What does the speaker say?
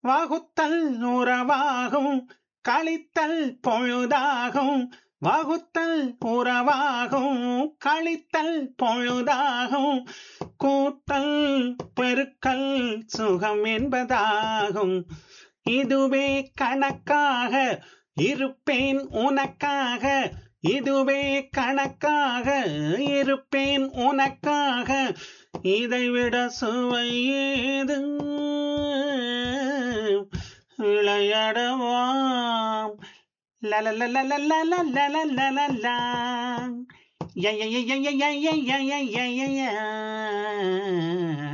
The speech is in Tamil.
வகுத்தல் உறவாகும் கழித்தல் பொழுதாகும் வகுத்தல் உறவாகும் கழித்தல் பொழுதாகும் கூட்டல் பெருக்கல் சுகம் என்பதாகும் இதுவே கணக்காக இருப்பேன் உனக்காக இதுவே கணக்காக இருப்பேன் உனக்காக இதைவிட சுவை ஏது விளையாடவாம் லலலலலலலலலலலலா. ய ய ய ய ய ய ய ய ய ய ய.